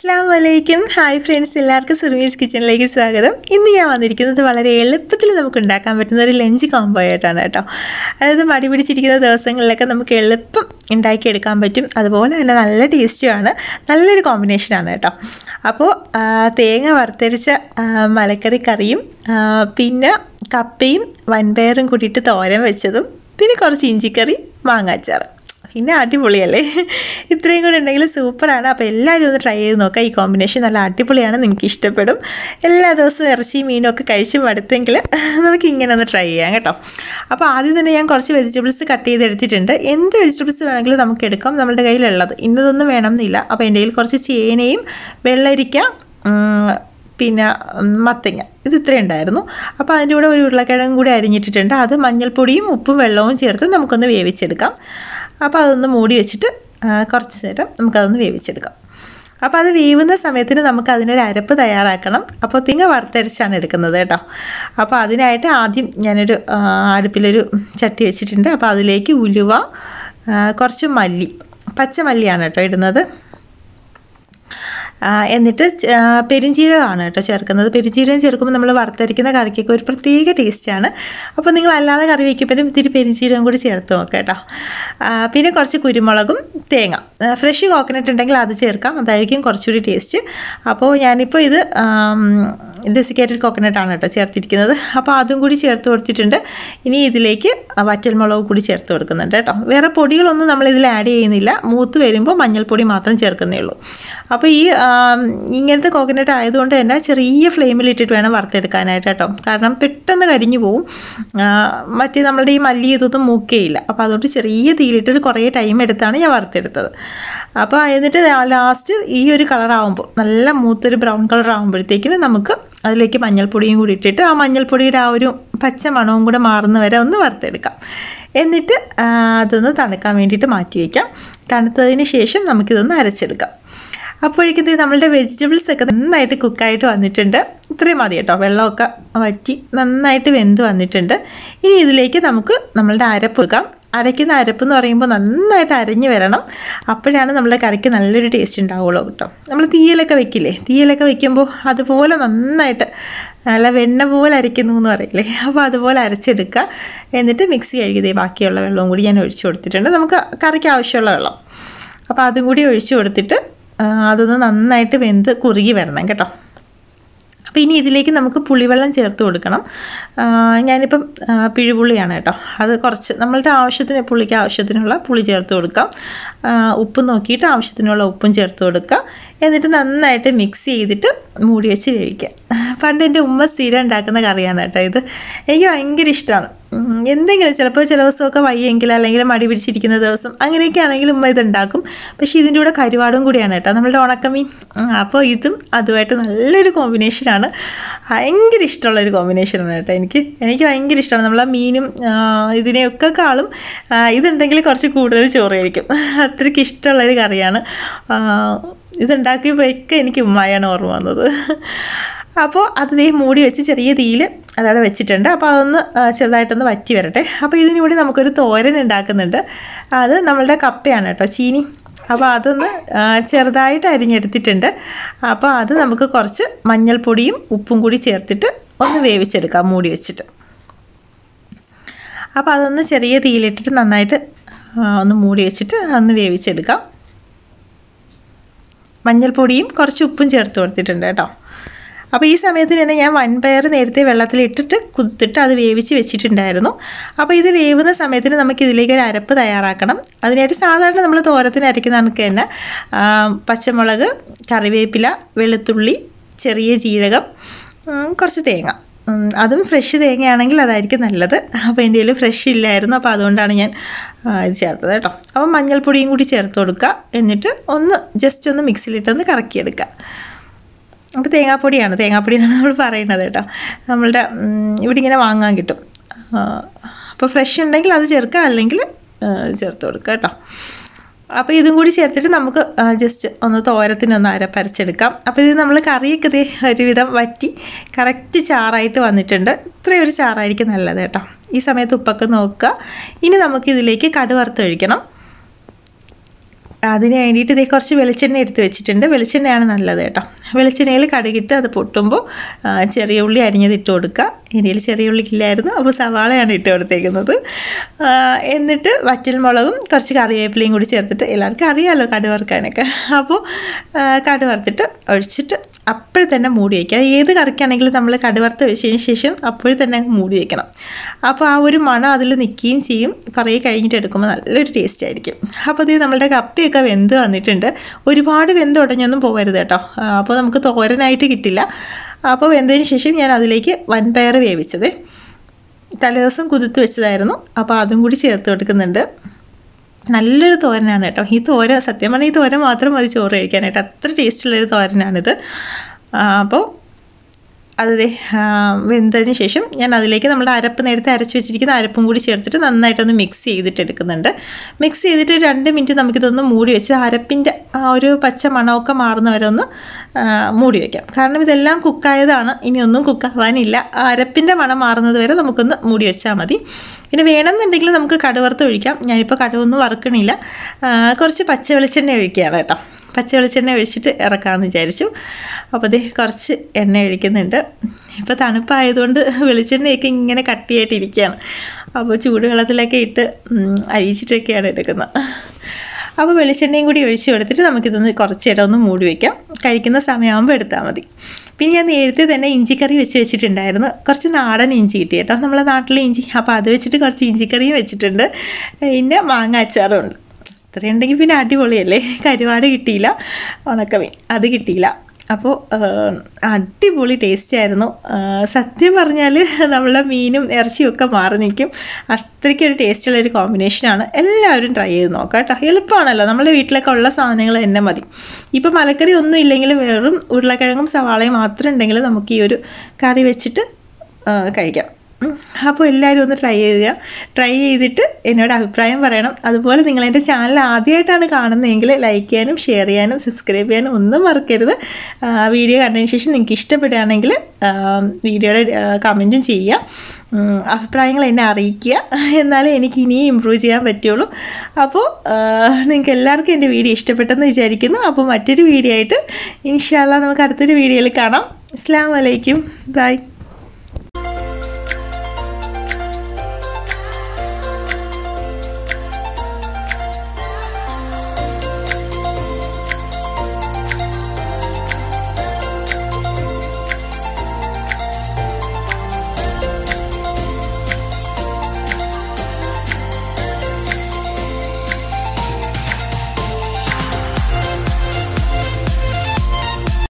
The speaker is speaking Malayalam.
അസ്സാം വലൈക്കും ഹായ് ഫ്രണ്ട്സ് എല്ലാവർക്കും സുർമീസ് കിച്ചണിലേക്ക് സ്വാഗതം ഇന്ന് ഞാൻ വന്നിരിക്കുന്നത് വളരെ എളുപ്പത്തിൽ നമുക്ക് ഉണ്ടാക്കാൻ പറ്റുന്ന ഒരു ലഞ്ച് കോംബോ ആയിട്ടാണ് കേട്ടോ അതായത് മടി പിടിച്ചിരിക്കുന്ന ദിവസങ്ങളിലൊക്കെ നമുക്ക് എളുപ്പം ഉണ്ടാക്കിയെടുക്കാൻ പറ്റും അതുപോലെ തന്നെ നല്ല ടേസ്റ്റുമാണ് നല്ലൊരു കോമ്പിനേഷനാണ് കേട്ടോ അപ്പോൾ ആ, തേങ്ങ വറുത്തരിച്ച ആ, മലക്കറി കറിയും ആ, പിന്നെ കപ്പയും വൻപയറും കൂട്ടിയിട്ട് തോരൻ വെച്ചതും പിന്നെ കുറച്ച് ഇഞ്ചിക്കറി മാങ്ങാച്ചാറ് പിന്നെ അടിപൊളിയല്ലേ ഇത്രയും കൂടെ ഉണ്ടെങ്കിൽ സൂപ്പറാണ് അപ്പോൾ എല്ലാവരും ഒന്ന് ട്രൈ ചെയ്ത് നോക്കാം ഈ കോമ്പിനേഷൻ നല്ല അടിപൊളിയാണ് നിങ്ങൾക്ക് ഇഷ്ടപ്പെടും എല്ലാ ദിവസവും ഇറച്ചിയും മീനും ഒക്കെ കഴിച്ച് മടുത്തെങ്കിൽ നമുക്ക് ഇങ്ങനെ ഒന്ന് ട്രൈ ചെയ്യാം കേട്ടോ അപ്പോൾ ആദ്യം തന്നെ ഞാൻ കുറച്ച് വെജിറ്റബിൾസ് കട്ട് ചെയ്തെടുത്തിട്ടുണ്ട് എന്ത് വെജിറ്റബിൾസ് വേണമെങ്കിലും നമുക്ക് എടുക്കാം നമ്മുടെ കയ്യിലുള്ളത് ഇന്നതൊന്നും വേണമെന്നില്ല അപ്പോൾ എൻ്റെ കയ്യിൽ കുറച്ച് ചേനയും വെള്ളരിക്ക ഉം, പിന്നെ ഉം, മത്തങ്ങ ഇത് ഇത്രയും ഉണ്ടായിരുന്നു അപ്പോൾ അതിൻ്റെ കൂടെ ഒരു ഉരുളക്കിഴങ്ങും കൂടി അരിഞ്ഞിട്ടിട്ടുണ്ട് അത് മഞ്ഞൾപ്പൊടിയും ഉപ്പും വെള്ളവും ചേർത്ത് നമുക്കൊന്ന് വേവിച്ചെടുക്കാം അപ്പോൾ അതൊന്ന് മൂടി വെച്ചിട്ട് ആ, കുറച്ച് നേരം നമുക്കതൊന്ന് വേവിച്ചെടുക്കാം അപ്പോൾ അത് വേവുന്ന സമയത്തിന് നമുക്ക് അതിനൊരു അരപ്പ് തയ്യാറാക്കണം അപ്പോൾ തിങ്ങ വറുത്തരച്ചാണ് എടുക്കുന്നത് കേട്ടോ അപ്പോൾ അതിനായിട്ട് ആദ്യം ഞാനൊരു ആ, അടുപ്പിലൊരു ചട്ടി വെച്ചിട്ടുണ്ട് അപ്പോൾ അതിലേക്ക് ഉലുവ ആ, കുറച്ച് മല്ലി പച്ചമല്ലിയാണ് കേട്ടോ ഇടുന്നത് ആ, എന്നിട്ട് ച- ആ, പെരുംജീരകമാണ് കേട്ടോ ചേർക്കുന്നത് പെരുംജീരകം ചേർക്കുമ്പോൾ നമ്മൾ വറുത്തരിക്കുന്ന കറിക്കൊക്കെ ഒരു പ്രത്യേക ടേസ്റ്റാണ് അപ്പോൾ നിങ്ങൾ അല്ലാതെ കറി വയ്ക്കുമ്പോഴും ഇത്തിരി പെരുംജീരകം കൂടി ചേർത്ത് നോക്കാം കേട്ടോ ആ, പിന്നെ കുറച്ച് കുരുമുളകും തേങ്ങ ഫ്രഷ് കോക്കനട്ട് ഉണ്ടെങ്കിൽ അത് ചേർക്കാം അതായിരിക്കും കുറച്ചുകൂടി ടേസ്റ്റ് അപ്പോൾ ഞാനിപ്പോൾ ഇത് ഡെസിക്കേറ്റഡ് കോക്കനട്ടാണ് കേട്ടോ ചേർത്തിരിക്കുന്നത് അപ്പോൾ അതും കൂടി ചേർത്ത് കൊടുത്തിട്ടുണ്ട് ഇനി ഇതിലേക്ക് വറ്റൽമുളക് കൂടി ചേർത്ത് കൊടുക്കുന്നുണ്ട് കേട്ടോ വേറെ പൊടികളൊന്നും നമ്മൾ ഇതിൽ ആഡ് ചെയ്യുന്നില്ല മൂത്ത് വരുമ്പോൾ മഞ്ഞൾപ്പൊടി മാത്രം ചേർക്കുന്നേ ഉള്ളൂ അപ്പോൾ ഈ ആം, ഇങ്ങനത്തെ കോക്കനട്ട് ആയതുകൊണ്ട് തന്നെ ചെറിയ ഫ്ലെയിമിൽ ഇട്ടിട്ട് വേണം വറുത്തെടുക്കാനായിട്ട് കേട്ടോ കാരണം പെട്ടെന്ന് കരിഞ്ഞു പോവും ആ, മറ്റേ നമ്മുടെ ഈ മല്ലി ഇതൊന്നും മൂക്കേയില്ല അപ്പോൾ അതുകൊണ്ട് ചെറിയ തീയിലിട്ടിട്ട് കുറേ ടൈം എടുത്താണ് ഞാൻ വറുത്തെടുത്തത് അപ്പോൾ എന്നിട്ട് ലാസ്റ്റ് ഈ ഒരു കളറാകുമ്പോൾ നല്ല മൂത്തൊരു ബ്രൗൺ കളർ ആകുമ്പോഴത്തേക്കിന് നമുക്ക് അതിലേക്ക് മഞ്ഞൾപ്പൊടിയും കൂടി ഇട്ടിട്ട് ആ മഞ്ഞൾപ്പൊടിയുടെ ആ ഒരു പച്ച മണവും കൂടെ മാറുന്ന വരെ ഒന്ന് വറുത്തെടുക്കാം എന്നിട്ട് ആ, അതൊന്ന് തണുക്കാൻ വേണ്ടിയിട്ട് മാറ്റി വയ്ക്കാം തണുത്തതിന് ശേഷം നമുക്കിതൊന്ന് അരച്ചെടുക്കാം അപ്പോഴേക്കും ദേ നമ്മളുടെ വെജിറ്റബിൾസ് ഒക്കെ നന്നായിട്ട് കുക്കായിട്ട് വന്നിട്ടുണ്ട് ഇത്രയും മതി കേട്ടോ വെള്ളമൊക്കെ വറ്റി നന്നായിട്ട് വെന്ത് വന്നിട്ടുണ്ട് ഇനി ഇതിലേക്ക് നമുക്ക് നമ്മളുടെ അരപ്പ് എടുക്കാം അരയ്ക്കുന്ന അരപ്പ് എന്ന് പറയുമ്പോൾ നന്നായിട്ട് അരഞ്ഞ് വരണം അപ്പോഴാണ് നമ്മുടെ കറിക്ക് നല്ലൊരു ടേസ്റ്റ് ഉണ്ടാവുള്ളൂ കേട്ടോ നമ്മൾ തീയലൊക്കെ വെക്കില്ലേ തീയലൊക്കെ വെക്കുമ്പോൾ അതുപോലെ നന്നായിട്ട് നല്ല വെണ്ണ പോലെ അരയ്ക്കുന്നു എന്ന് പറയില്ലേ അപ്പോൾ അതുപോലെ അരച്ചെടുക്കുക എന്നിട്ട് മിക്സി കഴുകിയതേ ബാക്കിയുള്ള വെള്ളവും കൂടി ഞാൻ ഒഴിച്ചു കൊടുത്തിട്ടുണ്ട് നമുക്ക് കറിക്ക് ആവശ്യമുള്ള വെള്ളം അപ്പോൾ അതും കൂടി ഒഴിച്ചു കൊടുത്തിട്ട് ആ, അതൊന്ന് നന്നായിട്ട് വെന്ത് കുറുകി വരണം കേട്ടോ അപ്പോൾ ഇനി ഇതിലേക്ക് നമുക്ക് പുളിവെള്ളം ചേർത്ത് കൊടുക്കണം ആ, ഞാനിപ്പം ആ, പിഴുപുളിയാണ് കേട്ടോ അത് കുറച്ച് നമ്മളുടെ ആവശ്യത്തിന് പുളിക്ക് ആവശ്യത്തിനുള്ള പുളി ചേർത്ത് കൊടുക്കാം ആ, ഉപ്പ് നോക്കിയിട്ട് ആവശ്യത്തിനുള്ള ഉപ്പും ചേർത്ത് കൊടുക്കുക എന്നിട്ട് നന്നായിട്ട് മിക്സ് ചെയ്തിട്ട് മൂടി വെച്ച് വേവിക്കുക പണ്ട് എൻ്റെ ഉമ്മ സ്ഥിരം ഉണ്ടാക്കുന്ന കറിയാണ് കേട്ടോ ഇത് എനിക്ക് ഭയങ്കര ഇഷ്ടമാണ് ഉം, എന്തെങ്കിലും ചിലപ്പോൾ ചില ദിവസമൊക്കെ വയ്യെങ്കിൽ അല്ലെങ്കിൽ മടി പിടിച്ചിരിക്കുന്ന ദിവസം അങ്ങനെയൊക്കെ ആണെങ്കിൽ ഉമ്മ ഇത് ഉണ്ടാക്കും പക്ഷേ ഇതിൻ്റെ കൂടെ കരുവാടും കൂടിയാണ് കേട്ടോ നമ്മളുടെ ഉണക്കമീൻ ഉം, അപ്പോൾ ഇതും അതുമായിട്ട് നല്ലൊരു കോമ്പിനേഷനാണ് ഭയങ്കര ഇഷ്ടമുള്ളൊരു കോമ്പിനേഷനാണ് കേട്ടോ എനിക്ക് എനിക്ക് ഭയങ്കര ഇഷ്ടമാണ് നമ്മളെ മീനും ആ, ഇതിനെയൊക്കെ കാളും ആ, ഇതുണ്ടെങ്കിൽ കുറച്ച് കൂടുതൽ ചോറ് കഴിക്കും അത്രയ്ക്ക് ഇഷ്ടമുള്ളൊരു കറിയാണ് ആ, ഇതുണ്ടാക്കിയപ്പോഴൊക്കെ എനിക്ക് ഉമ്മായാണ് ഓർമ്മ വന്നത് അപ്പോൾ അത് ദേ മൂടി വെച്ച് ചെറിയ തീയിൽ അതവിടെ വെച്ചിട്ടുണ്ട് അപ്പോൾ അതൊന്ന് ആ, ചെറുതായിട്ടൊന്ന് വറ്റി വരട്ടെ അപ്പോൾ ഇതിനുകൂടി നമുക്കൊരു തോരൻ ഉണ്ടാക്കുന്നുണ്ട് അത് നമ്മളുടെ കപ്പയാണ് കേട്ടോ ചീനി അപ്പോൾ അതൊന്ന് ആ, ചെറുതായിട്ട് അരിഞ്ഞെടുത്തിട്ടുണ്ട് അപ്പോൾ അത് നമുക്ക് കുറച്ച് മഞ്ഞൾപ്പൊടിയും ഉപ്പും കൂടി ചേർത്തിട്ട് ഒന്ന് വേവിച്ചെടുക്കാം മൂടി വെച്ചിട്ട് അപ്പോൾ അതൊന്ന് ചെറിയ തീയിലിട്ടിട്ട് നന്നായിട്ട് ആ, ഒന്ന് മൂടി വെച്ചിട്ട് ഒന്ന് വേവിച്ചെടുക്കാം മഞ്ഞൾപ്പൊടിയും കുറച്ച് ഉപ്പും ചേർത്ത് കൊടുത്തിട്ടുണ്ട് കേട്ടോ അപ്പോൾ ഈ സമയത്തിന് തന്നെ ഞാൻ വൻപയർ നേരത്തെ വെള്ളത്തിലിട്ടിട്ട് കുതിർത്തിട്ട് അത് വേവിച്ച് വെച്ചിട്ടുണ്ടായിരുന്നു അപ്പോൾ ഇത് വേവുന്ന സമയത്തിന് നമുക്ക് ഇതിലേക്ക് ഒരു അരപ്പ് തയ്യാറാക്കണം അതിനായിട്ട് സാധാരണ നമ്മൾ തോരത്തിന് അരയ്ക്കുന്ന കണക്ക് തന്നെ ആ, പച്ചമുളക് കറിവേപ്പില വെളുത്തുള്ളി ചെറിയ ജീരകം ഉം, കുറച്ച് തേങ്ങ ഉം, അതും ഫ്രഷ് തേങ്ങയാണെങ്കിൽ അതായിരിക്കും നല്ലത് അപ്പോൾ എൻ്റെ കയ്യിൽ ഫ്രഷ് ഇല്ലായിരുന്നു അപ്പോൾ അതുകൊണ്ടാണ് ഞാൻ ആ, ഇത് ചേർത്തത് കേട്ടോ അപ്പോൾ മഞ്ഞൾപ്പൊടിയും കൂടി ചേർത്ത് കൊടുക്കുക എന്നിട്ട് ഒന്ന് ജസ്റ്റ് ഒന്ന് മിക്സിയിലിട്ടൊന്ന് കറക്കിയെടുക്കുക അപ്പോൾ തേങ്ങാപ്പൊടിയാണ് തേങ്ങാപ്പൊടി എന്നാണ് നമ്മൾ പറയുന്നത് കേട്ടോ നമ്മളുടെ ഉം, ഇവിടെ ഇങ്ങനെ വാങ്ങാൻ കിട്ടും ആ, അപ്പോൾ ഫ്രഷ് ഉണ്ടെങ്കിൽ അത് ചേർക്കുക അല്ലെങ്കിൽ ആ, ചേർത്ത് കൊടുക്കുക കേട്ടോ അപ്പോൾ ഇതും കൂടി ചേർത്തിട്ട് നമുക്ക് ജസ്റ്റ് ഒന്ന് തോരത്തിനൊന്ന് അരപ്പരച്ചെടുക്കാം അപ്പോൾ ഇത് നമ്മൾ കറിയൊക്കെ ദേ ഒരുവിധം വറ്റി കറക്റ്റ് ചാറായിട്ട് വന്നിട്ടുണ്ട് ഇത്രയും ഒരു ചാറായിരിക്കും നല്ലത് കേട്ടോ ഈ സമയത്ത് ഉപ്പൊക്കെ നോക്കുക ഇനി നമുക്ക് ഇതിലേക്ക് കടുവറുത്ത് ഒഴിക്കണം അതിന് വേണ്ടിയിട്ട് ഇതേ കുറച്ച് വെളിച്ചെണ്ണ എടുത്ത് വെച്ചിട്ടുണ്ട് വെളിച്ചെണ്ണയാണ് നല്ലത് കേട്ടോ വെളിച്ചെണ്ണയിൽ കടുകിട്ട് അത് പൊട്ടുമ്പോൾ ആ, ചെറിയ ഉള്ളി അരിഞ്ഞത് ഇട്ട് കൊടുക്കുക എൻ്റെ ചെറിയ ഉള്ളി ഇല്ലായിരുന്നു അപ്പോൾ സവാളയാണ് ഇട്ട് കൊടുത്തേക്കുന്നത് ആ, എന്നിട്ട് വറ്റൽമുളകും കുറച്ച് കറിവേപ്പിലയും കൂടി ചേർത്തിട്ട് എല്ലാവർക്കും അറിയാമല്ലോ കടു വറുക്കാനൊക്കെ അപ്പോൾ ആ, കടു വറുത്തിട്ട് ഒഴിച്ചിട്ട് അപ്പോൾ തന്നെ മൂടി വയ്ക്കുക ഏത് കറിക്കാണെങ്കിലും നമ്മൾ കടുവറുത്ത് ഒഴിച്ചതിന് ശേഷം അപ്പോൾ തന്നെ അങ്ങ് മൂടി വയ്ക്കണം അപ്പോൾ ആ ഒരു മണം അതിൽ നിൽക്കുകയും ചെയ്യും കുറേ കഴിഞ്ഞിട്ട് എടുക്കുമ്പോൾ നല്ലൊരു ടേസ്റ്റ് ആയിരിക്കും അപ്പോൾ ഇത് നമ്മളുടെ കപ്പയൊക്കെ വെന്ത് വന്നിട്ടുണ്ട് ഒരുപാട് വെന്ത് ഉടഞ്ഞൊന്നും പോകരുത് കേട്ടോ ആ, അപ്പോൾ നമുക്ക് തോരനായിട്ട് കിട്ടില്ല അപ്പോൾ വെന്തതിന് ശേഷം ഞാൻ അതിലേക്ക് വൻപയർ വേവിച്ചത് തലേദിവസം കുതിർത്ത് വെച്ചതായിരുന്നു അപ്പോൾ അതും കൂടി ചേർത്ത് കൊടുക്കുന്നുണ്ട് നല്ലൊരു തോരനാണ് കേട്ടോ ഈ തോര സത്യം പറഞ്ഞാൽ ഈ തോരൻ മാത്രം മതി ചോറ് കഴിക്കാനായിട്ട് അത്ര ടേസ്റ്റുള്ളൊരു തോരനാണിത് ആ, അപ്പോൾ അത് ദേ, ആ, വെന്തതിന് ശേഷം ഞാൻ അതിലേക്ക് നമ്മുടെ അരപ്പ് നേരത്തെ അരച്ച് വെച്ചിരിക്കുന്ന അരപ്പും കൂടി ചേർത്തിട്ട് നന്നായിട്ടൊന്ന് മിക്സ് ചെയ്തിട്ട് എടുക്കുന്നുണ്ട് മിക്സ് ചെയ്തിട്ട് രണ്ട് മിനിറ്റ് നമുക്കിതൊന്ന് മൂടി വെച്ച് അരപ്പിൻ്റെ ആ ഒരു പച്ച മണമൊക്കെ മാറുന്നവരെ ഒന്ന് ആ, മൂടി വയ്ക്കാം കാരണം ഇതെല്ലാം കുക്കായതാണ് ഇനി ഒന്നും കുക്കാവാനില്ല ആ അരപ്പിൻ്റെ മണം മാറുന്നത് വരെ നമുക്കൊന്ന് മൂടി വെച്ചാൽ മതി പിന്നെ വേണമെന്നുണ്ടെങ്കിൽ നമുക്ക് കടുവറുത്ത് ഒഴിക്കാം ഞാനിപ്പോൾ കടുവൊന്നും വറുക്കണില്ല ആ, കുറച്ച് പച്ച വെളിച്ചെണ്ണ ഒഴിക്കുകയാണ് കേട്ടോ പച്ച വെളിച്ചെണ്ണ ഒഴിച്ചിട്ട് ഇറക്കാമെന്ന് വിചാരിച്ചു അപ്പോൾ അതേ കുറച്ച് എണ്ണ ഒഴിക്കുന്നുണ്ട് ഇപ്പോൾ തണുപ്പായതുകൊണ്ട് വെളിച്ചെണ്ണയൊക്കെ ഇങ്ങനെ കട്ടിയായിട്ട് ഇരിക്കുകയാണ് അപ്പോൾ ചൂടുവെള്ളത്തിലൊക്കെ ഇട്ട് ഉം, അരിയിച്ചിട്ടൊക്കെയാണ് എടുക്കുന്നത് അപ്പോൾ വെളിച്ചെണ്ണയും കൂടി ഒഴിച്ച് കൊടുത്തിട്ട് നമുക്കിതൊന്ന് കുറച്ച് നേരം ഒന്ന് മൂടി വയ്ക്കാം കഴിക്കുന്ന സമയമാകുമ്പോൾ എടുത്താൽ മതി പിന്നെ ഞാൻ നേരത്തെ തന്നെ ഇഞ്ചിക്കറി വെച്ച് വെച്ചിട്ടുണ്ടായിരുന്നു കുറച്ച് നാടൻ ഇഞ്ചി കിട്ടി കേട്ടോ നമ്മളെ നാട്ടിലെ ഇഞ്ചി അപ്പോൾ അത് വെച്ചിട്ട് കുറച്ച് ഇഞ്ചിക്കറിയും വെച്ചിട്ടുണ്ട് പിന്നെ മാങ്ങ അച്ചാറും ഉണ്ട് ഇത്രയും ഉണ്ടെങ്കിൽ പിന്നെ അടിപൊളിയല്ലേ കരുവാട് കിട്ടിയില്ല ഉണക്കമീൻ അത് കിട്ടിയില്ല അപ്പോൾ അടിപൊളി ടേസ്റ്റ് ആയിരുന്നു ആ, സത്യം പറഞ്ഞാൽ നമ്മളെ മീനും ഇറച്ചിയും ഒക്കെ മാറി നിൽക്കും അത്രയ്ക്കൊരു ടേസ്റ്റുള്ള ഒരു കോമ്പിനേഷനാണ് എല്ലാവരും ട്രൈ ചെയ്ത് നോക്കാം കേട്ടോ എളുപ്പമാണല്ലോ നമ്മുടെ വീട്ടിലൊക്കെ ഉള്ള സാധനങ്ങൾ തന്നെ മതി ഇപ്പോൾ മലക്കറി ഒന്നും ഇല്ലെങ്കിലും വെറും ഉരുളക്കിഴങ്ങും സവാളയും മാത്രം ഉണ്ടെങ്കിൽ നമുക്ക് ഈ ഒരു കറി വെച്ചിട്ട് ആ, കഴിക്കാം ഉം. അപ്പോൾ എല്ലാവരും ഒന്ന് ട്രൈ ചെയ്യുക ട്രൈ ചെയ്തിട്ട് എന്നോട് അഭിപ്രായം പറയണം അതുപോലെ നിങ്ങൾ എൻ്റെ ചാനൽ ആദ്യമായിട്ടാണ് കാണുന്നതെങ്കിൽ ലൈക്ക് ചെയ്യാനും ഷെയർ ചെയ്യാനും സബ്സ്ക്രൈബ് ചെയ്യാനും ഒന്നും മറക്കരുത് ആ, വീഡിയോ കണ്ടതിന് ശേഷം നിങ്ങൾക്ക് ഇഷ്ടപ്പെടുകയാണെങ്കിൽ ആ, വീഡിയോയുടെ കമൻറ്റും ചെയ്യുക ഉം, അഭിപ്രായങ്ങൾ എന്നെ അറിയിക്കുക എന്നാലേ എനിക്ക് ഇനിയും ഇമ്പ്രൂവ് ചെയ്യാൻ പറ്റുള്ളൂ അപ്പോൾ നിങ്ങൾക്ക് എല്ലാവർക്കും എൻ്റെ വീഡിയോ ഇഷ്ടപ്പെട്ടെന്ന് വിചാരിക്കുന്നു അപ്പോൾ മറ്റൊരു വീഡിയോ ആയിട്ട് ഇൻഷാല്ല നമുക്ക് അടുത്തൊരു വീഡിയോയിൽ കാണാം അസ്സാം വലൈക്കും ബൈ